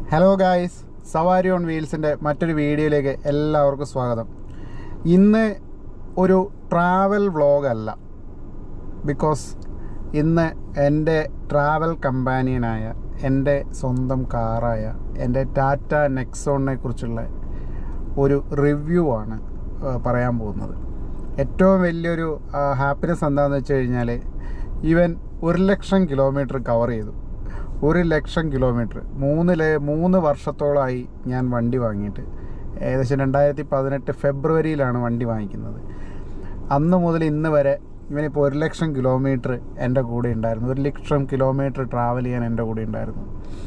hello guys Savari on വീൽസിൻ്റെ മറ്റൊരു വീഡിയോയിലേക്ക് എല്ലാവർക്കും സ്വാഗതം ഇന്ന് ഒരു ട്രാവൽ വ്ളോഗല്ല ബിക്കോസ് ഇന്ന് എൻ്റെ ട്രാവൽ കമ്പാനിയനായ എൻ്റെ സ്വന്തം കാറായ എൻ്റെ ടാറ്റ നെക്സോണിനെ കുറിച്ചുള്ള ഒരു റിവ്യൂ ആണ് ആ, പറയാൻ പോകുന്നത് ഏറ്റവും വലിയൊരു ഹാപ്പിനെസ് എന്താണെന്ന് വെച്ച് കഴിഞ്ഞാൽ ഇവൻ ഒരു ലക്ഷം കിലോമീറ്റർ കവർ ചെയ്തു ഒരു ലക്ഷം കിലോമീറ്റർ മൂന്നിലെ മൂന്ന് വർഷത്തോളമായി ഞാൻ വണ്ടി വാങ്ങിയിട്ട് ഏകദേശം രണ്ടായിരത്തി പതിനെട്ട് ഫെബ്രുവരിയിലാണ് വണ്ടി വാങ്ങിക്കുന്നത് അന്ന് മുതൽ ഇന്ന് വരെ ഇവനിപ്പോൾ ഒരു ലക്ഷം കിലോമീറ്റർ എൻ്റെ കൂടെ ഉണ്ടായിരുന്നു ഒരു ലക്ഷം കിലോമീറ്റർ ട്രാവൽ ചെയ്യാൻ എൻ്റെ കൂടെ ഉണ്ടായിരുന്നു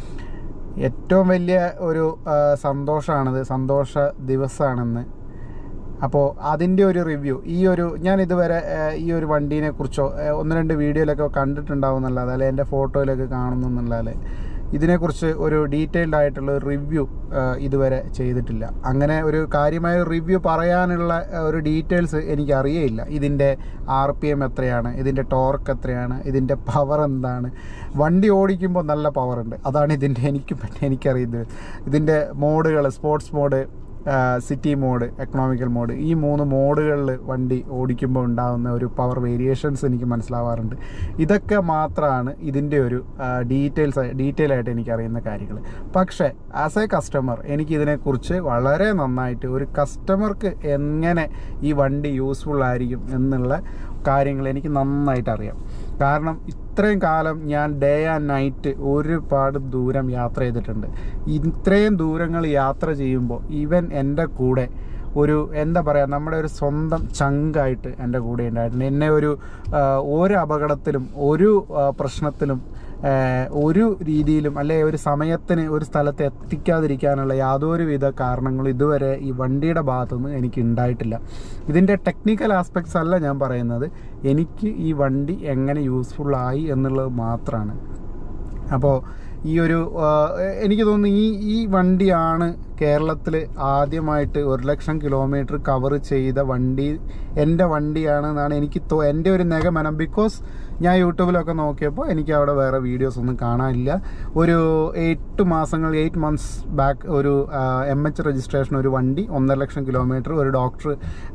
ഏറ്റവും വലിയ ഒരു ആ, സന്തോഷമാണിത് സന്തോഷ ദിവസമാണെന്ന് അപ്പോൾ അതിൻ്റെ ഒരു റിവ്യൂ ഈ ഒരു ഞാൻ ഇതുവരെ ആ, ഈ ഒരു വണ്ടീനെ കുറിച്ചോ ആ, ഒന്ന് രണ്ട് വീഡിയോയിലൊക്കെ കണ്ടിട്ടുണ്ടാവും എന്നല്ലാതെ അല്ലെ എൻ്റെ ഫോട്ടോയിലൊക്കെ കാണുന്നു എന്നല്ലാതെ ഇതിനെക്കുറിച്ച് ഒരു ഡീറ്റെയിൽഡ് ആയിട്ടുള്ള ഒരു റിവ്യൂ ഇതുവരെ ചെയ്തിട്ടില്ല അങ്ങനെ ഒരു കാര്യമായ റിവ്യൂ പറയാനുള്ള ആ, ഒരു ഡീറ്റെയിൽസ് എനിക്ക് അറിയയില്ല ഇതിൻ്റെ ആർ പി എം എത്രയാണ് ഇതിൻ്റെ ടോർക്ക് എത്രയാണ് ഇതിൻ്റെ പവർ എന്താണ് വണ്ടി ഓടിക്കുമ്പോൾ നല്ല പവർ ഉണ്ട് അതാണ് ഇതിൻ്റെ എനിക്ക് പറ്റി എനിക്കറിയുന്നത് ഇതിൻ്റെ മോഡുകൾ sports mode city mode economical mode ഈ മൂന്ന് മോഡുകളിൽ വണ്ടി ഓടിക്കുമ്പോൾ ഉണ്ടാകുന്ന ഒരു പവർ വേരിയേഷൻസ് എനിക്ക് മനസ്സിലാവാറുണ്ട് ഇതൊക്കെ മാത്രമാണ് ഇതിൻ്റെ ഒരു ഡീറ്റെയിൽസ് ഡീറ്റെയിൽ ആയിട്ട് എനിക്കറിയുന്ന കാര്യങ്ങൾ പക്ഷേ ആസ് എ കസ്റ്റമർ എനിക്ക് ഇതിനെക്കുറിച്ച് വളരെ നന്നായിട്ട് ഒരു കസ്റ്റമർക്ക് എങ്ങനെ ഈ വണ്ടി യൂസ്ഫുൾ ആയിരിക്കും എന്നുള്ള കാര്യങ്ങൾ എനിക്ക് നന്നായിട്ട് അറിയാം കാരണം ഇത്രയും കാലം ഞാൻ ഡേ ആൻഡ് നൈറ്റ് ഒരുപാട് ദൂരം യാത്ര ചെയ്തിട്ടുണ്ട് ഇത്രയും ദൂരങ്ങൾ യാത്ര ചെയ്യുമ്പോൾ ഈവൻ എൻ്റെ കൂടെ ഒരു എന്താ പറയുക നമ്മുടെ ഒരു സ്വന്തം ചങ്കായിട്ട് എൻ്റെ കൂടെ ഉണ്ടായിട്ടുണ്ട് എന്നെ ഒരു ആ, ഒരു അപകടത്തിലും ഒരു ആ, പ്രശ്നത്തിലും ആ, ഒരു രീതിയിലും അല്ലെ ഒരു സമയത്തിന് ഒരു സ്ഥലത്ത് എത്തിക്കാതിരിക്കാനുള്ള യാതൊരുവിധ കാരണങ്ങളും ഇതുവരെ ഈ വണ്ടിയുടെ ഭാഗത്തുനിന്ന് എനിക്ക് ഉണ്ടായിട്ടില്ല ഇതിൻ്റെ ടെക്നിക്കൽ ആസ്പെക്ട്സ് അല്ല ഞാൻ പറയുന്നത് എനിക്ക് ഈ വണ്ടി എങ്ങനെ യൂസ്ഫുൾ ആയി എന്നുള്ളത് മാത്രമാണ് അപ്പോൾ ഈ ഒരു ആ, എനിക്ക് തോന്നുന്നു ഈ ഈ വണ്ടിയാണ് കേരളത്തിൽ ആദ്യമായിട്ട് ഒരു ലക്ഷം കിലോമീറ്റർ കവർ ചെയ്ത വണ്ടി എൻ്റെ വണ്ടിയാണ് എന്നാണ് എനിക്ക് തോ എൻ്റെ ഒരു നിഗമനം ബിക്കോസ് ഞാൻ യൂട്യൂബിലൊക്കെ നോക്കിയപ്പോൾ എനിക്ക് അവിടെ വേറെ വീഡിയോസ് ഒന്നും കാണാനില്ല ഒരു എട്ട് മാസങ്ങൾ എയ്റ്റ് മന്ത്സ് ബാക്ക് ഒരു എം എച്ച് രജിസ്ട്രേഷൻ ഒരു വണ്ടി ഒന്നര ലക്ഷം കിലോമീറ്റർ ഒരു ഡോക്ടർ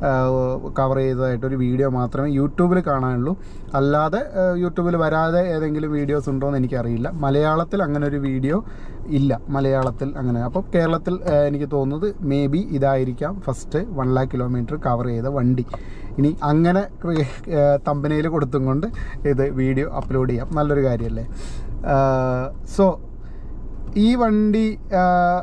കവർ ചെയ്തതായിട്ട് ഒരു വീഡിയോ മാത്രമേ യൂട്യൂബിൽ കാണാനുള്ളൂ അല്ലാതെ യൂട്യൂബിൽ വരാതെ ഏതെങ്കിലും വീഡിയോസ് ഉണ്ടോ എന്ന് എനിക്കറിയില്ല മലയാളത്തിൽ അങ്ങനെ ഒരു വീഡിയോ ഇല്ല മലയാളത്തിൽ അങ്ങനെ അപ്പോൾ കേരളത്തിൽ ആ, എനിക്ക് തോന്നുന്നത് മേ ബി ഇതായിരിക്കാം first one lakh kilometre cover ചെയ്ത വണ്ടി ഇനി അങ്ങനെ തമ്പനയിൽ കൊടുത്തും കൊണ്ട് ഇത് വീഡിയോ അപ്ലോഡ് ചെയ്യാം നല്ലൊരു കാര്യമല്ലേ സോ ഈ വണ്ടി ആ,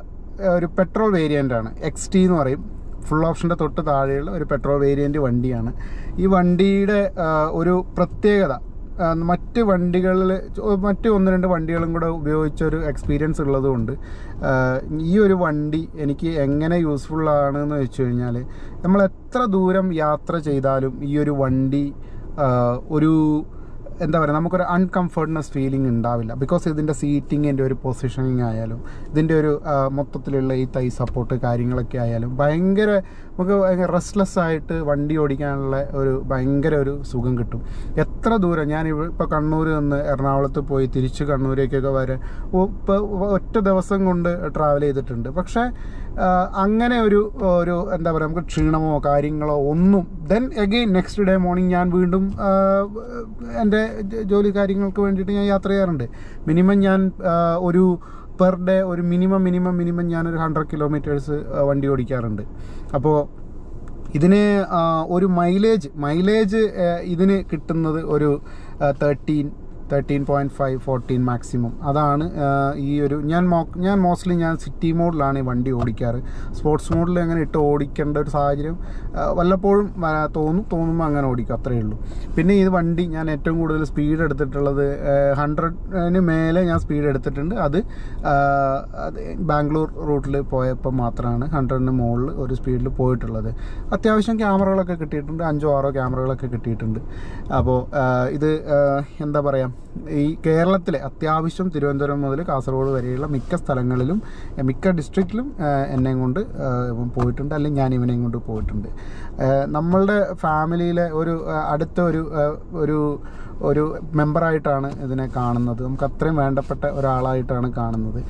ഒരു പെട്രോൾ വേരിയൻ്റ് ആണ് എക്സ് ടി എന്ന് പറയും ഫുൾ ഓപ്ഷൻ്റെ തൊട്ട് താഴെയുള്ള ഒരു പെട്രോൾ വേരിയൻ്റ് വണ്ടിയാണ് ഈ വണ്ടിയുടെ ആ, ഒരു പ്രത്യേകത ആ, മറ്റ് വണ്ടികളിൽ മറ്റ് ഒന്ന് രണ്ട് വണ്ടികളും കൂടെ ഉപയോഗിച്ച ഒരു എക്സ്പീരിയൻസ് ഉള്ളതുകൊണ്ട് ആ, ഈ ഒരു വണ്ടി എനിക്ക് എങ്ങനെ യൂസ്ഫുൾ ആണെന്ന് വെച്ച് കഴിഞ്ഞാൽ നമ്മൾ എത്ര ദൂരം യാത്ര ചെയ്താലും ഈ ഒരു വണ്ടി ആ, ഒരു എന്താ പറയുക നമുക്കൊരു അൺകംഫർട്ട്നെസ് ഫീലിംഗ് ഉണ്ടാവില്ല ബിക്കോസ് ഇതിൻ്റെ സീറ്റിങ്ങിൻ്റെ ഒരു പൊസിഷനിങ് ആയാലും ഇതിൻ്റെ ഒരു ആ, മൊത്തത്തിലുള്ള ഈ തൈ സപ്പോർട്ട് കാര്യങ്ങളൊക്കെ ആയാലും ഭയങ്കര നമുക്ക് ഭയങ്കര റെസ്റ്റ്ലെസ് ആയിട്ട് വണ്ടി ഓടിക്കാനുള്ള ഒരു ഭയങ്കര ഒരു സുഖം കിട്ടും എത്ര ദൂരം ഞാൻ ഇപ്പോൾ കണ്ണൂർ നിന്ന് എറണാകുളത്ത് പോയി തിരിച്ച് കണ്ണൂരേക്കൊക്കെ വരെ ഇപ്പോൾ ഒറ്റ ദിവസം കൊണ്ട് ട്രാവൽ ചെയ്തിട്ടുണ്ട് പക്ഷേ ആ, അങ്ങനെ ഒരു ഒരു എന്താ പറയുക നമുക്ക് ക്ഷീണമോ കാര്യങ്ങളോ ഒന്നും then again next day morning ഞാൻ വീണ്ടും ആ, എൻ്റെ ജ- ജോലി കാര്യങ്ങൾക്ക് വേണ്ടിയിട്ട് ഞാൻ യാത്ര ചെയ്യാറുണ്ട് മിനിമം ഞാൻ ആ, ഒരു പെർ ഡേ ഒരു മിനിമം മിനിമം മിനിമം ഞാനൊരു ഹൺഡ്രഡ് കിലോമീറ്റേഴ്സ് വണ്ടി ഓടിക്കാറുണ്ട് അപ്പോൾ ഇതിന് ആ, ഒരു മൈലേജ് മൈലേജ് ഇതിന് കിട്ടുന്നത് ഒരു thirteen thirteen point five fourteen maximum അതാണ് ആ, ഈ ഒരു ഞാൻ മോ ഞാൻ മോസ്റ്റ്ലി ഞാൻ സിറ്റി മോഡിലാണ് ഈ വണ്ടി ഓടിക്കാറ് സ്പോർട്സ് മോഡിൽ അങ്ങനെ ഇട്ട് ഓടിക്കേണ്ട ഒരു സാഹചര്യം ആ, വല്ലപ്പോഴും ആ, തോന്നും തോന്നുമ്പോൾ അങ്ങനെ ഓടിക്കും അത്രയേ ഉള്ളൂ പിന്നെ ഈ വണ്ടി ഞാൻ ഏറ്റവും കൂടുതൽ സ്പീഡ് എടുത്തിട്ടുള്ളത് ഹൺഡ്രഡിന് മേലെ ഞാൻ സ്പീഡ് എടുത്തിട്ടുണ്ട് അത് ആ, അത് ബാംഗ്ലൂർ റൂട്ടിൽ പോയപ്പോൾ മാത്രമാണ് ഹൺഡ്രഡിന് മുകളിൽ ഒരു സ്പീഡിൽ പോയിട്ടുള്ളത് അത്യാവശ്യം ക്യാമറകളൊക്കെ കിട്ടിയിട്ടുണ്ട് അഞ്ചോ ആറോ ക്യാമറകളൊക്കെ കിട്ടിയിട്ടുണ്ട് അപ്പോൾ ഇത് ആ, എന്താ പറയുക ഈ കേരളത്തിലെ അത്യാവശ്യം തിരുവനന്തപുരം മുതൽ കാസർഗോഡ് വരെയുള്ള മിക്ക സ്ഥലങ്ങളിലും എ, മിക്ക ഡിസ്ട്രിക്റ്റിലും എന്നെയും കൊണ്ട് ആ, ഇവൻ പോയിട്ടുണ്ട് അല്ലെങ്കിൽ ഞാൻ ഇവനെയും കൊണ്ട് പോയിട്ടുണ്ട് ആ, നമ്മളുടെ ഫാമിലിയിലെ ഒരു ആ, അടുത്ത ഒരു ആ, ഒരു ഒരു മെമ്പറായിട്ടാണ് ഇതിനെ കാണുന്നത് നമുക്ക് അത്രയും വേണ്ടപ്പെട്ട ഒരാളായിട്ടാണ് കാണുന്നത്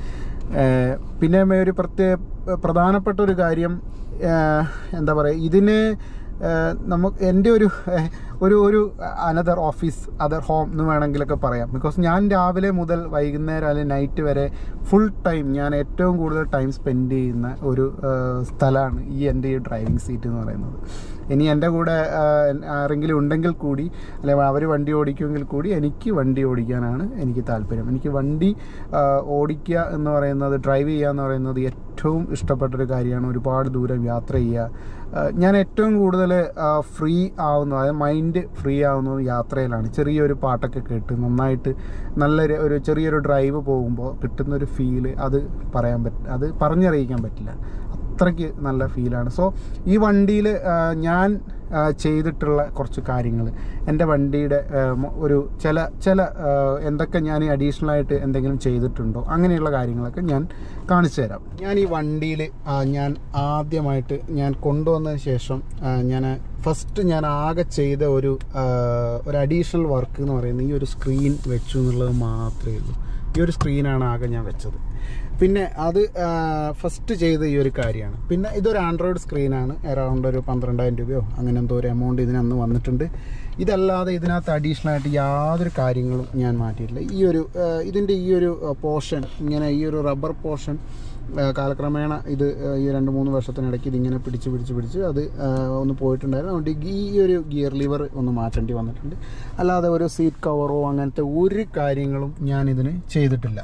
ഏഹ് പിന്നെ മേ- ഒരു പ്രത്യേക പ്രധാനപ്പെട്ട ഒരു കാര്യം ഏഹ് എന്താ പറയുക ഇതിന് ഏഹ് നമുക്ക് എൻ്റെ ഒരു ഏഹ് ഒരു ഒരു അനദർ ഓഫീസ് അതർ ഹോം എന്ന് വേണമെങ്കിലൊക്കെ പറയാം ബിക്കോസ് ഞാൻ രാവിലെ മുതൽ വൈകുന്നേരം അല്ലെങ്കിൽ നൈറ്റ് വരെ ഫുൾ ടൈം ഞാൻ ഏറ്റവും കൂടുതൽ ടൈം സ്പെൻഡ് ചെയ്യുന്ന ഒരു ഏഹ് സ്ഥലമാണ് ഈ എൻ്റെ ഈ ഡ്രൈവിംഗ് സീറ്റ് എന്ന് പറയുന്നത് ഇനി എൻ്റെ കൂടെ ഏഹ് ആരെങ്കിലും ഉണ്ടെങ്കിൽ കൂടി അല്ലെങ്കിൽ അവർ വണ്ടി ഓടിക്കുമെങ്കിൽ കൂടി എനിക്ക് വണ്ടി ഓടിക്കാനാണ് എനിക്ക് താല്പര്യം എനിക്ക് വണ്ടി ആഹ് ഓടിക്കുക എന്ന് പറയുന്നത് ഡ്രൈവ് ചെയ്യുക എന്ന് പറയുന്നത് ഏറ്റവും ഇഷ്ടപ്പെട്ടൊരു കാര്യമാണ് ഒരുപാട് ദൂരം യാത്ര ചെയ്യുക ആഹ് ഞാൻ ഏറ്റവും കൂടുതൽ ഫ്രീ ആവുന്നത് അതായത് മൈൻഡ് ഫ്രീ ആവുന്നത് യാത്രയിലാണ് ചെറിയൊരു പാട്ടൊക്കെ കേട്ട് നന്നായിട്ട് നല്ലൊരു ഒരു ചെറിയൊരു ഡ്രൈവ് പോകുമ്പോൾ കിട്ടുന്നൊരു ഫീല് അത് പറയാൻ പറ്റില്ല അത് പറഞ്ഞറിയിക്കാൻ പറ്റില്ല അത്രയ്ക്ക് നല്ല ഫീലാണ് സോ ഈ വണ്ടിയിൽ ഞാൻ ആ, ചെയ്തിട്ടുള്ള കുറച്ച് കാര്യങ്ങൾ എൻ്റെ വണ്ടിയുടെ ആ, മൊ- ഒരു ചില ചില ആ, എന്തൊക്കെ ഞാൻ അഡീഷണൽ ആയിട്ട് എന്തെങ്കിലും ചെയ്തിട്ടുണ്ടോ അങ്ങനെയുള്ള കാര്യങ്ങളൊക്കെ ഞാൻ കാണിച്ചു തരാം ഞാൻ ഈ വണ്ടിയിൽ ഞാൻ ആദ്യമായിട്ട് ഞാൻ കൊണ്ടുവന്നതിന് ശേഷം ആ, ഞാൻ ഫസ്റ്റ് ഞാൻ ആകെ ചെയ്ത ഒരു ആ, ഒരു അഡീഷണൽ വർക്ക് എന്ന് പറയുന്നത് ഈ ഒരു സ്ക്രീൻ വെച്ചു എന്നുള്ളത് മാത്രമേ ഉള്ളൂ ഈ ഒരു സ്ക്രീനാണ് ആകെ ഞാൻ വെച്ചത് പിന്നെ അത് ഫസ്റ്റ് ചെയ്ത ഈ ഒരു കാര്യമാണ് പിന്നെ ഇതൊരു ആൻഡ്രോയിഡ് സ്ക്രീനാണ് അറൗണ്ട് ഒരു പന്ത്രണ്ടായിരം രൂപയോ അങ്ങനെ എന്തോ ഒരു എമൗണ്ട് ഇതിനന്ന് വന്നിട്ടുണ്ട് ഇതല്ലാതെ ഇതിനകത്ത് അഡീഷണൽ ആയിട്ട് യാതൊരു കാര്യങ്ങളും ഞാൻ മാറ്റിയിട്ടില്ല ഈ ഒരു ആ, ഇതിൻ്റെ ഈ ഒരു പോർഷൻ ഇങ്ങനെ ഈ ഒരു റബ്ബർ പോർഷൻ കാലക്രമേണ ഇത് ആ, ഈ രണ്ട് മൂന്ന് വർഷത്തിനിടയ്ക്ക് ഇതിങ്ങനെ പിടിച്ച് പിടിച്ച് പിടിച്ച് അത് ആ, ഒന്ന് പോയിട്ടുണ്ടായിരുന്നു അതുകൊണ്ട് ഈ ഒരു ഗിയർ ലിവർ ഒന്ന് മാറ്റേണ്ടി വന്നിട്ടുണ്ട് അല്ലാതെ ഒരു സീറ്റ് കവറോ അങ്ങനത്തെ ഒരു കാര്യങ്ങളും ഞാൻ ഇതിന് ചെയ്തിട്ടില്ല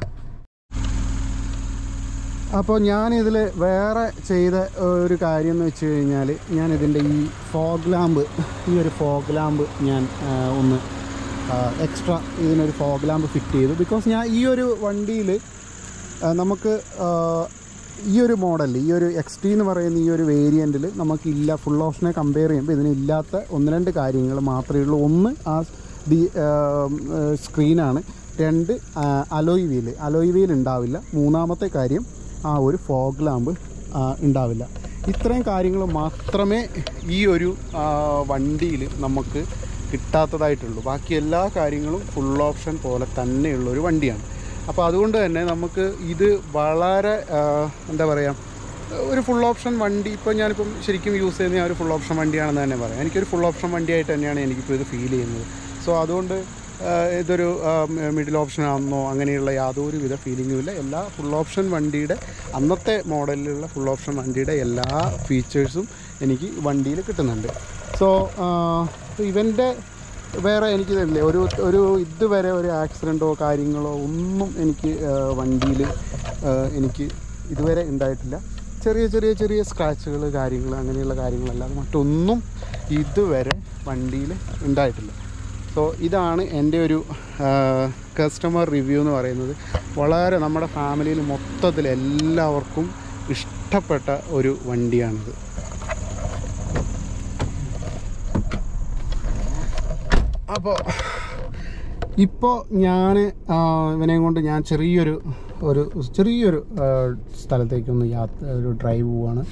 അപ്പോൾ ഞാനിതിൽ വേറെ ചെയ്ത ഒരു കാര്യം എന്ന് വെച്ച് കഴിഞ്ഞാൽ ഞാനിതിൻ്റെ ഈ ഫോഗ് ലാമ്പ് ഈ ഒരു ഫോഗ് ലാമ്പ് ഞാൻ ആ, ഒന്ന് എക്സ്ട്രാ ഇതിനൊരു ഫോഗ് ലാമ്പ് ഫിറ്റ് ചെയ്തു ബിക്കോസ് ഞാൻ ഈ ഒരു വണ്ടിയിൽ നമുക്ക് ആ, ഈ ഒരു മോഡൽ ഈ ഒരു എക്സ് ടി എന്ന് പറയുന്ന ഈ ഒരു വേരിയൻറ്റിൽ നമുക്കില്ല ഫുൾ ഓപ്ഷനെ കമ്പയർ ചെയ്യുമ്പോൾ ഇതിനില്ലാത്ത ഒന്ന് രണ്ട് കാര്യങ്ങൾ മാത്രമേ ഉള്ളൂ ഒന്ന് ആ ഡി സ്ക്രീനാണ് രണ്ട് അലോയ് വീല് അലോയ് വീൽ ഉണ്ടാവില്ല മൂന്നാമത്തെ കാര്യം ആ ഒരു ഫോഗ് ലാമ്പ് ഉണ്ടാവില്ല ഇത്രയും കാര്യങ്ങൾ മാത്രമേ ഈ ഒരു വണ്ടിയിൽ നമുക്ക് കിട്ടാത്തതായിട്ടുള്ളൂ ബാക്കി എല്ലാ കാര്യങ്ങളും ഫുൾ ഓപ്ഷൻ പോലെ തന്നെയുള്ള ഒരു വണ്ടിയാണ് അപ്പോൾ അതുകൊണ്ട് തന്നെ നമുക്ക് ഇത് വളരെ ആ, എന്താ പറയുക ഒരു ഫുൾ ഓപ്ഷൻ വണ്ടി ഇപ്പോൾ ഞാനിപ്പം ശരിക്കും യൂസ് ചെയ്യുന്ന ഞാൻ ഒരു ഫുൾ ഓപ്ഷൻ വണ്ടിയാണെന്ന് തന്നെ പറയാം എനിക്കൊരു ഫുൾ ഓപ്ഷൻ വണ്ടിയായിട്ട് തന്നെയാണ് എനിക്കിപ്പോൾ ഇത് ഫീൽ ചെയ്യുന്നത് സോ അതുകൊണ്ട് ആ, ഇതൊരു മിഡിൽ ഓപ്ഷൻ ആണെന്നോ അങ്ങനെയുള്ള യാതൊരു വിധ ഫീലിങ്ങും ഇല്ല എല്ലാ ഫുൾ ഓപ്ഷൻ വണ്ടിയുടെ അന്നത്തെ മോഡലിലുള്ള ഫുൾ ഓപ്ഷൻ വണ്ടിയുടെ എല്ലാ ഫീച്ചേഴ്സും എനിക്ക് വണ്ടിയിൽ കിട്ടുന്നുണ്ട് സോ ഇവൻ്റെ വേറെ എനിക്ക് തരില്ലേ ഒരു ഒരു ഇതുവരെ ഒരു ആക്സിഡൻറ്റോ കാര്യങ്ങളോ ഒന്നും എനിക്ക് വണ്ടിയിൽ എനിക്ക് ഇതുവരെ ഉണ്ടായിട്ടില്ല ചെറിയ ചെറിയ ചെറിയ സ്ക്രാച്ചുകൾ കാര്യങ്ങൾ അങ്ങനെയുള്ള കാര്യങ്ങളല്ലാതെ മറ്റൊന്നും ഇതുവരെ വണ്ടിയിൽ ഉണ്ടായിട്ടില്ല സോ ഇതാണ് എൻ്റെ ഒരു കസ്റ്റമർ റിവ്യൂ എന്ന് പറയുന്നത് വളരെ നമ്മുടെ ഫാമിലിയിൽ മൊത്തത്തിൽ എല്ലാവർക്കും ഇഷ്ടപ്പെട്ട ഒരു വണ്ടിയാണിത് അപ്പോൾ ഇപ്പോൾ ഞാൻ ഇവനെയും കൊണ്ട് ഞാൻ ചെറിയൊരു ഒരു ചെറിയൊരു ആ, സ്ഥലത്തേക്കൊന്ന് യാത്ര ഒരു ഡ്രൈവ് പോവാണ്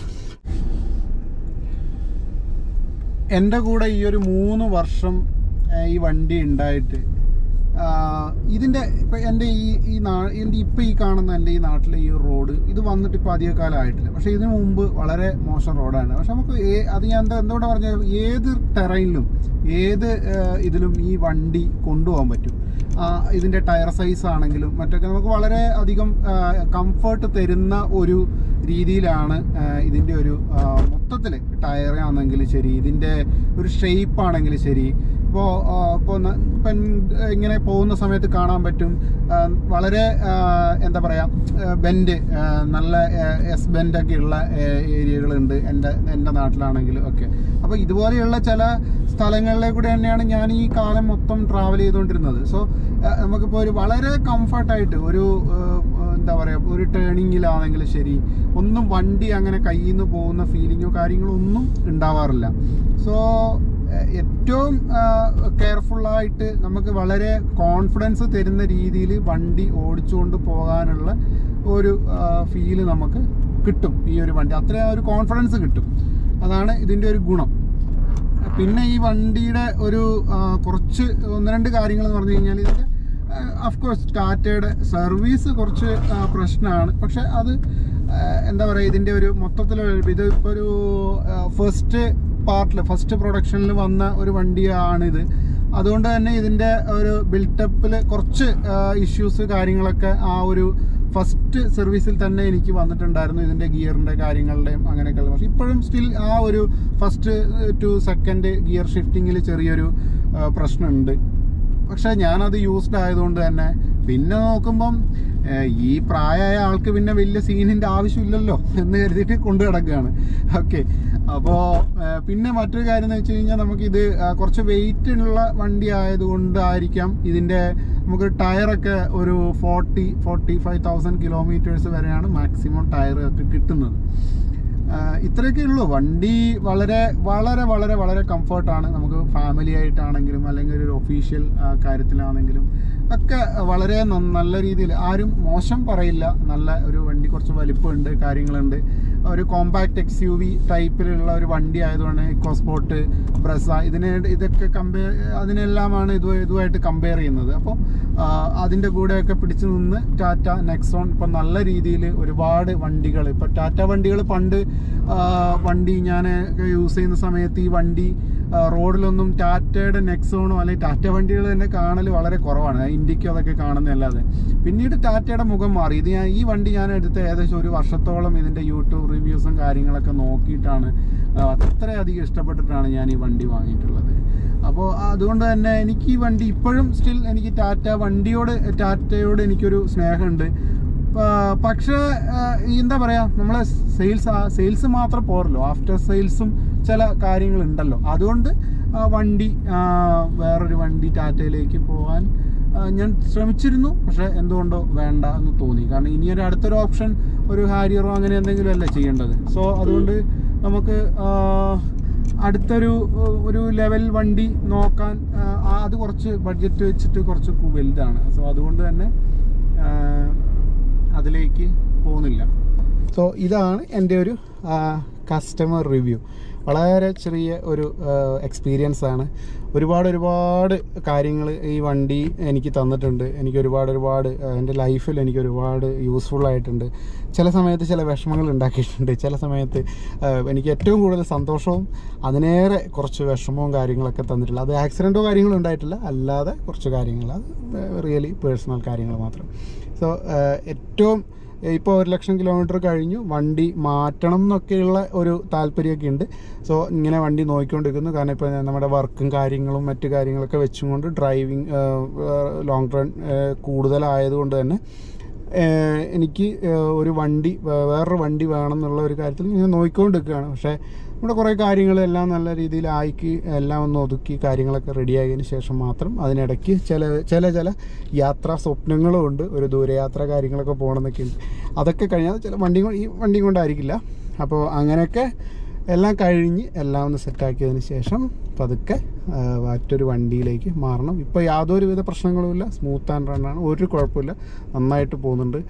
എൻ്റെ കൂടെ ഈ ഒരു മൂന്ന് വർഷം ആ, ഈ വണ്ടി ഉണ്ടായിട്ട് ആ, ഇതിൻ്റെ ഇപ്പം എൻ്റെ ഈ ഈ നാ എൻ്റെ ഇപ്പം ഈ കാണുന്ന എൻ്റെ ഈ നാട്ടിലെ ഈ ഒരു റോഡ് ഇത് വന്നിട്ട് ഇപ്പോൾ അധിക കാലം ആയിട്ടില്ല പക്ഷേ ഇതിനു മുമ്പ് വളരെ മോശം റോഡാണ് പക്ഷെ നമുക്ക് ഏ- അത് ഞാൻ എന്താ എന്തുകൊണ്ടാണ് പറഞ്ഞത് ഏത് ടെറൈനിലും ഏത് ആ, ഇതിലും ഈ വണ്ടി കൊണ്ടുപോകാൻ പറ്റും ആ, ഇതിൻ്റെ ടയർ സൈസ് ആണെങ്കിലും മറ്റൊക്കെ നമുക്ക് വളരെ അധികം കംഫർട്ട് തരുന്ന ഒരു രീതിയിലാണ് ആ, ഇതിൻ്റെ ഒരു മൊത്തത്തിൽ ടയർ ആണെങ്കിലും ശരി ഇതിൻ്റെ ഒരു ഷേപ്പ് ആണെങ്കിലും ശരി ഇപ്പോൾ ഇപ്പോൾ ഇപ്പം ഇങ്ങനെ പോകുന്ന സമയത്ത് കാണാൻ പറ്റും ആ, വളരെ ആ, എന്താ പറയുക ബെൻഡ് നല്ല എസ് ബെൻഡൊക്കെ ഉള്ള ഏരിയകളുണ്ട് എൻ്റെ എൻ്റെ നാട്ടിലാണെങ്കിലും ഒക്കെ അപ്പോൾ ഇതുപോലെയുള്ള ചില സ്ഥലങ്ങളിലെ കൂടെ തന്നെയാണ് ഞാൻ ഈ കാലം മൊത്തം ട്രാവൽ ചെയ്തുകൊണ്ടിരുന്നത് സോ നമുക്കിപ്പോൾ ഒരു വളരെ കംഫർട്ടായിട്ട് ഒരു ആ, എന്താ പറയുക ഒരു ടേണിങ്ങിലാണെങ്കിലും ശരി ഒന്നും വണ്ടി അങ്ങനെ കയ്യിൽ നിന്ന് പോകുന്ന ഫീലിങ്ങോ കാര്യങ്ങളോ ഒന്നും ഉണ്ടാവാറില്ല സോ ഏറ്റവും കെയർഫുള്ളായിട്ട് നമുക്ക് വളരെ കോൺഫിഡൻസ് തരുന്ന രീതിയിൽ വണ്ടി ഓടിച്ചുകൊണ്ട് പോകാനുള്ള ഒരു ഫീല് നമുക്ക് കിട്ടും ഈ ഒരു വണ്ടി അത്ര ഒരു കോൺഫിഡൻസ് കിട്ടും അതാണ് ഇതിൻ്റെ ഒരു ഗുണം പിന്നെ ഈ വണ്ടിയുടെ ഒരു ആ, കുറച്ച് ഒന്ന് രണ്ട് കാര്യങ്ങൾ എന്ന് പറഞ്ഞു കഴിഞ്ഞാൽ ഇതിൻ്റെ അഫ്കോഴ്സ് ടാറ്റയുടെ സർവീസ് കുറച്ച് പ്രശ്നമാണ് പക്ഷെ അത് ആ, എന്താ പറയുക ഇതിൻ്റെ ഒരു മൊത്തത്തിൽ ഇത് ഇപ്പോൾ ഒരു ഫസ്റ്റ് പാർട്ടിൽ ഫസ്റ്റ് പ്രൊഡക്ഷനിൽ വന്ന ഒരു വണ്ടിയാണിത് അതുകൊണ്ട് തന്നെ ഇതിൻ്റെ ഒരു ബിൽട്ടപ്പിൽ കുറച്ച് ഇഷ്യൂസ് കാര്യങ്ങളൊക്കെ ആ ഒരു ഫസ്റ്റ് സർവീസിൽ തന്നെ എനിക്ക് വന്നിട്ടുണ്ടായിരുന്നു ഇതിൻ്റെ ഗിയറിൻ്റെ കാര്യങ്ങളുടെയും അങ്ങനെയൊക്കെയുള്ള പക്ഷേ ഇപ്പോഴും സ്റ്റിൽ ആ ഒരു ഫസ്റ്റ് ടു സെക്കൻഡ് ഗിയർ ഷിഫ്റ്റിങ്ങിൽ ചെറിയൊരു ആ, പ്രശ്നമുണ്ട് പക്ഷെ ഞാനത് യൂസ്ഡ് ആയതുകൊണ്ട് തന്നെ പിന്നെ നോക്കുമ്പം ഏഹ്, ഈ പ്രായമായ ആൾക്ക് പിന്നെ വലിയ സീനിൻ്റെ ആവശ്യമില്ലല്ലോ എന്ന് കരുതിയിട്ട് കൊണ്ടു കിടക്കുകയാണ് ഓക്കെ അപ്പോൾ പിന്നെ മറ്റൊരു കാര്യം എന്ന് വെച്ച് കഴിഞ്ഞാൽ നമുക്കിത് ആ, കുറച്ച് വെയിറ്റ് ഉള്ള വണ്ടി ആയതുകൊണ്ടായിരിക്കാം ഇതിൻ്റെ നമുക്ക് ടയറൊക്കെ ഒരു forty forty five thousand kilometres വരെയാണ് മാക്സിമം ടയർ ഒക്കെ കിട്ടുന്നത് ആഹ് ഇത്രയൊക്കെ ഉള്ളൂ വണ്ടി വളരെ വളരെ വളരെ വളരെ കംഫർട്ടാണ് നമുക്ക് ഫാമിലി ആയിട്ടാണെങ്കിലും അല്ലെങ്കിൽ ഒരു ഒഫീഷ്യൽ കാര്യത്തിലാണെങ്കിലും ഒക്കെ വളരെ ന- നല്ല രീതിയിൽ ആരും മോശം പറയില്ല നല്ല ഒരു വണ്ടി കുറച്ച് വലിപ്പമുണ്ട് കാര്യങ്ങളുണ്ട് ഒരു കോമ്പാക്ട് എക്സ് യു വി ടൈപ്പിലുള്ള ഒരു വണ്ടി ആയതുകൊണ്ട് ഇക്കോസ്പോർട്ട് ബ്രസ ഇതിനെ ഇതൊക്കെ കമ്പയർ അതിനെല്ലാമാണ് ഇത് ഇതുമായിട്ട് കമ്പയർ ചെയ്യുന്നത് അപ്പോൾ അതിൻ്റെ കൂടെയൊക്കെ പിടിച്ചു നിന്ന് ടാറ്റ നെക്സോൺ ഇപ്പം നല്ല രീതിയിൽ ഒരുപാട് വണ്ടികൾ ഇപ്പം ടാറ്റ വണ്ടികൾ പണ്ട് ആ, വണ്ടി ഞാൻ യൂസ് ചെയ്യുന്ന സമയത്ത് ഈ വണ്ടി ആ, റോഡിലൊന്നും ടാറ്റയുടെ നെക്സോണോ അല്ലെങ്കിൽ ടാറ്റ വണ്ടികൾ തന്നെ കാണൽ വളരെ കുറവാണ് ഇൻഡിക്കോ അതൊക്കെ കാണുന്നതല്ലാതെ പിന്നീട് ടാറ്റയുടെ മുഖം മാറി ഇത് ഞാൻ ഈ വണ്ടി ഞാൻ എടുത്ത ഏകദേശം ഒരു വർഷത്തോളം ഇതിൻ്റെ യൂട്യൂബ് റിവ്യൂസും കാര്യങ്ങളൊക്കെ നോക്കിയിട്ടാണ് ആ, അത്രയധികം ഇഷ്ടപ്പെട്ടിട്ടാണ് ഞാൻ ഈ വണ്ടി വാങ്ങിയിട്ടുള്ളത് അപ്പോൾ അതുകൊണ്ട് തന്നെ എനിക്ക് ഈ വണ്ടി ഇപ്പോഴും സ്റ്റിൽ എനിക്ക് ടാറ്റ വണ്ടിയോട് ടാറ്റയോട് എനിക്കൊരു സ്നേഹമുണ്ട് പ- പക്ഷേ ആ, ഈ എന്താ പറയാ നമ്മളെ സെയിൽസ് സെയിൽസ് മാത്രം പോരല്ലോ ആഫ്റ്റർ സെയിൽസും ചില കാര്യങ്ങളുണ്ടല്ലോ അതുകൊണ്ട് ആ വണ്ടി ആ, വേറൊരു വണ്ടി ടാറ്റയിലേക്ക് പോകാൻ ആ, ഞാൻ ശ്രമിച്ചിരുന്നു പക്ഷെ എന്തുകൊണ്ടോ വേണ്ട എന്ന് തോന്നി കാരണം ഇനി ഒരു അടുത്തൊരു ഓപ്ഷൻ ഒരു ഹാരിയറോ അങ്ങനെ എന്തെങ്കിലും അല്ലേ ചെയ്യേണ്ടത് സോ അതുകൊണ്ട് നമുക്ക് ആ, അടുത്തൊരു ഏഹ്, ഒരു ലെവൽ വണ്ടി നോക്കാൻ ഏഹ്, ആ അത് കുറച്ച് ബഡ്ജറ്റ് വെച്ചിട്ട് കുറച്ച് കു- വലുതാണ് സോ അതുകൊണ്ട് തന്നെ ഏഹ്, അതിലേക്ക് പോകുന്നില്ല സോ ഇതാണ് എൻ്റെ ഒരു കസ്റ്റമർ റിവ്യൂ വളരെ ചെറിയ ഒരു എക്സ്പീരിയൻസ് ആണ് ഒരുപാട് ഒരുപാട് കാര്യങ്ങൾ ഈ വണ്ടി എനിക്ക് തന്നിട്ടുണ്ട് എനിക്ക് ഒരുപാട് ഒരുപാട് ആ, എൻ്റെ ലൈഫിൽ എനിക്ക് ഒരുപാട് യൂസ്ഫുൾ ആയിട്ടുണ്ട് ചില സമയത്ത് ചില വിഷമങ്ങൾ ഉണ്ടാക്കിയിട്ടുണ്ട് ചില സമയത്ത് ആ, എനിക്ക് ഏറ്റവും കൂടുതൽ സന്തോഷവും അതിനേറെ കുറച്ച് വിഷമവും കാര്യങ്ങളൊക്കെ തന്നിട്ടുള്ള അത് ആക്സിഡൻറ്റോ കാര്യങ്ങളോ ഉണ്ടായിട്ടില്ല അല്ലാതെ കുറച്ച് കാര്യങ്ങൾ അത് റിയലി പേഴ്സണൽ കാര്യങ്ങൾ മാത്രം സോ ഏറ്റവും ഇപ്പോൾ ഒരു ലക്ഷം കിലോമീറ്റർ കഴിഞ്ഞു വണ്ടി മാറ്റണം എന്നൊക്കെയുള്ള ഒരു താല്പര്യമൊക്കെ ഉണ്ട് സോ ഇങ്ങനെ വണ്ടി നോക്കിക്കൊണ്ടിരിക്കുന്നു കാരണം ഇപ്പോൾ നമ്മുടെ വർക്കും കാര്യങ്ങളും മറ്റു കാര്യങ്ങളൊക്കെ വെച്ചും കൊണ്ട് ഡ്രൈവിങ് ലോങ് റൺ കൂടുതലായതുകൊണ്ട് തന്നെ ഏഹ് എനിക്ക് ഏഹ് ഒരു വണ്ടി വേ- വേറൊരു വണ്ടി വേണം എന്നുള്ള ഒരു കാര്യത്തിൽ ഇങ്ങനെ നോക്കിക്കൊണ്ടിരിക്കുകയാണ് പക്ഷേ നമ്മുടെ കുറേ കാര്യങ്ങളെല്ലാം നല്ല രീതിയിൽ ആയിക്ക് എല്ലാം ഒന്ന് ഒതുക്കി കാര്യങ്ങളൊക്കെ റെഡിയായതിനു ശേഷം മാത്രം അതിനിടയ്ക്ക് ചില ചില ചില യാത്രാ സ്വപ്നങ്ങളും ഉണ്ട് ഒരു ദൂരയാത്ര കാര്യങ്ങളൊക്കെ പോകണമെന്നൊക്കെ ഉണ്ട് അതൊക്കെ കഴിഞ്ഞാൽ ചില വണ്ടി കൊ- ഈ വണ്ടി കൊണ്ടായിരിക്കില്ല അപ്പോൾ അങ്ങനെയൊക്കെ എല്ലാം കഴിഞ്ഞ് എല്ലാം ഒന്ന് സെറ്റാക്കിയതിന് ശേഷം പതുക്കെ ആ, മറ്റൊരു വണ്ടിയിലേക്ക് മാറണം ഇപ്പോൾ യാതൊരുവിധ പ്രശ്നങ്ങളുമില്ല സ്മൂത്ത് ആൻഡ് റണ്ണാണ് ഒരു കുഴപ്പമില്ല നന്നായിട്ട് പോകുന്നുണ്ട്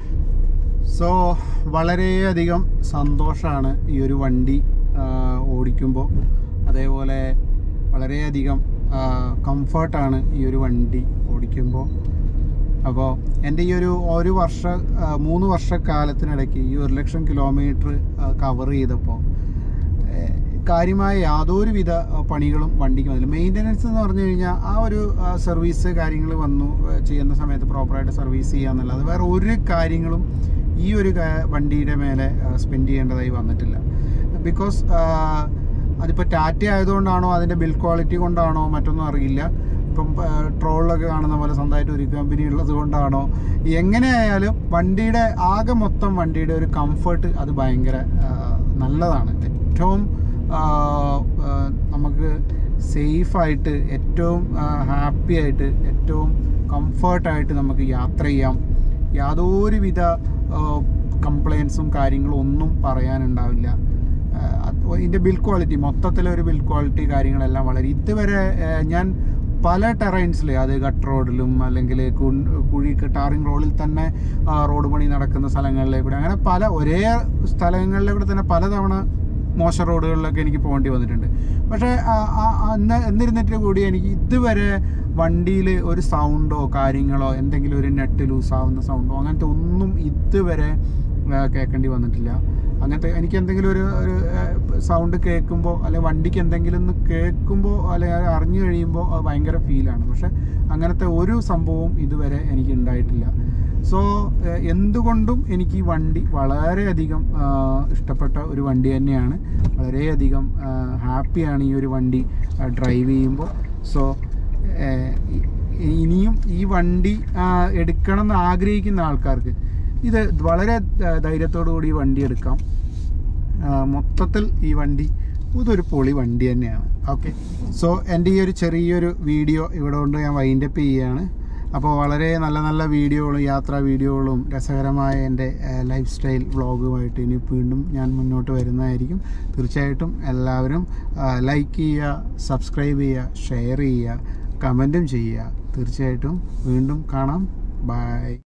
സോ വളരെയധികം സന്തോഷമാണ് ഈ ഒരു വണ്ടി ഓടിക്കുമ്പോൾ അതേപോലെ വളരെയധികം കംഫർട്ടാണ് ഈ ഒരു വണ്ടി ഓടിക്കുമ്പോൾ അപ്പോൾ എൻ്റെ ഈ ഒരു ഒരു വർഷ ആ, മൂന്ന് വർഷക്കാലത്തിനിടയ്ക്ക് ഈ ഒരു ലക്ഷം കിലോമീറ്റർ കവർ ചെയ്തപ്പോൾ ഏഹ്, കാര്യമായ യാതൊരുവിധ ആ, പണികളും വണ്ടിക്ക് വന്നില്ല മെയിൻ്റനൻസ് എന്ന് പറഞ്ഞു കഴിഞ്ഞാൽ ആ ഒരു ആ, സർവീസ് കാര്യങ്ങൾ വന്നു ഏഹ്, ചെയ്യുന്ന സമയത്ത് പ്രോപ്പറായിട്ട് സർവീസ് ചെയ്യാന്നുള്ളത് വേറെ ഒരു കാര്യങ്ങളും ഈ ഒരു കാ- വണ്ടിയുടെ മേലെ സ്പെൻഡ് ചെയ്യേണ്ടതായി വന്നിട്ടില്ല ബിക്കോസ് അതിപ്പോൾ ടാറ്റ ആയതുകൊണ്ടാണോ അതിൻ്റെ ബിൽ ക്വാളിറ്റി കൊണ്ടാണോ മറ്റൊന്നും അറിയില്ല ഇപ്പം ട്രോളിലൊക്കെ കാണുന്ന പോലെ സ്വന്തമായിട്ട് ഒരു കമ്പനി ഉള്ളത് കൊണ്ടാണോ എങ്ങനെയായാലും വണ്ടിയുടെ ആകെ മൊത്തം വണ്ടിയുടെ ഒരു കംഫർട്ട് അത് ഭയങ്കര ആ, നല്ലതാണ് ഏറ്റവും ആ, ആ, നമുക്ക് സേഫായിട്ട് ഏറ്റവും ഹാപ്പി ആയിട്ട് ഏറ്റവും കംഫർട്ടായിട്ട് നമുക്ക് യാത്ര ചെയ്യാം യാതൊരുവിധ കംപ്ലയിൻസും കാര്യങ്ങളും ഒന്നും പറയാനുണ്ടാവില്ല ഇതിൻ്റെ ബിൽ ക്വാളിറ്റി മൊത്തത്തിലൊരു ബിൽ ക്വാളിറ്റി കാര്യങ്ങളെല്ലാം വളരെ ഇതുവരെ ആ, ഞാൻ പല ടെറൈൻസിൽ അത് ഗട്ട് റോഡിലും അല്ലെങ്കിൽ കു- കുഴി ടാറിങ് റോഡിൽ തന്നെ ആ, റോഡ് പണി നടക്കുന്ന സ്ഥലങ്ങളിലേക്കൂടെ അങ്ങനെ പല ഒരേ സ്ഥലങ്ങളിലേക്കൂടെ തന്നെ പലതവണ മോശം റോഡുകളിലൊക്കെ എനിക്ക് പോകേണ്ടി വന്നിട്ടുണ്ട് പക്ഷേ ആ- ആ- അന്ന് എന്നിരുന്നിട്ട് കൂടി എനിക്ക് ഇതുവരെ വണ്ടിയിൽ ഒരു സൗണ്ടോ കാര്യങ്ങളോ എന്തെങ്കിലും ഒരു നെറ്റ് ലൂസ് ആവുന്ന സൗണ്ടോ അങ്ങനത്തെ ഒന്നും ഇതുവരെ ആ, കേൾക്കേണ്ടി വന്നിട്ടില്ല അങ്ങനത്തെ എനിക്ക് എന്തെങ്കിലും ഒരു ഒരു സൗണ്ട് കേൾക്കുമ്പോൾ അല്ലെ വണ്ടിക്ക് എന്തെങ്കിലും ഒന്ന് കേൾക്കുമ്പോൾ അല്ലെ അറിഞ്ഞു കഴിയുമ്പോൾ അത് ഭയങ്കര ഫീലാണ് പക്ഷെ അങ്ങനത്തെ ഒരു സംഭവവും ഇതുവരെ എനിക്ക് ഉണ്ടായിട്ടില്ല സോ എന്തുകൊണ്ടും എനിക്ക് ഈ വണ്ടി വളരെയധികം ആ, ഇഷ്ടപ്പെട്ട ഒരു വണ്ടി തന്നെയാണ് വളരെയധികം ഹാപ്പിയാണ് ഈ ഒരു വണ്ടി ഡ്രൈവ് ചെയ്യുമ്പോൾ സോ ഇനിയും ഈ വണ്ടി ആ, എടുക്കണം എന്ന് ആഗ്രഹിക്കുന്ന ആൾക്കാർക്ക് ഇത് വളരെ ധ- ധൈര്യത്തോടു കൂടി ഈ വണ്ടി എടുക്കാം ആ, മൊത്തത്തിൽ ഈ വണ്ടി ഇതൊരു പൊളി വണ്ടി തന്നെയാണ് ഓക്കെ സോ എൻ്റെ ഈ ഒരു ചെറിയൊരു വീഡിയോ ഇവിടെ കൊണ്ട് ഞാൻ വൈൻഡപ്പ് ചെയ്യുകയാണ് അപ്പോൾ വളരെ നല്ല നല്ല വീഡിയോകളും യാത്രാ വീഡിയോകളും രസകരമായ എൻ്റെ ലൈഫ് സ്റ്റൈൽ വ്ളോഗുമായിട്ട് ഇനി വീണ്ടും ഞാൻ മുന്നോട്ട് വരുന്നതായിരിക്കും തീർച്ചയായിട്ടും എല്ലാവരും ലൈക്ക് ചെയ്യുക സബ്സ്ക്രൈബ് ചെയ്യുക ഷെയർ ചെയ്യുക കമൻറ്റും ചെയ്യുക തീർച്ചയായിട്ടും വീണ്ടും കാണാം ബൈ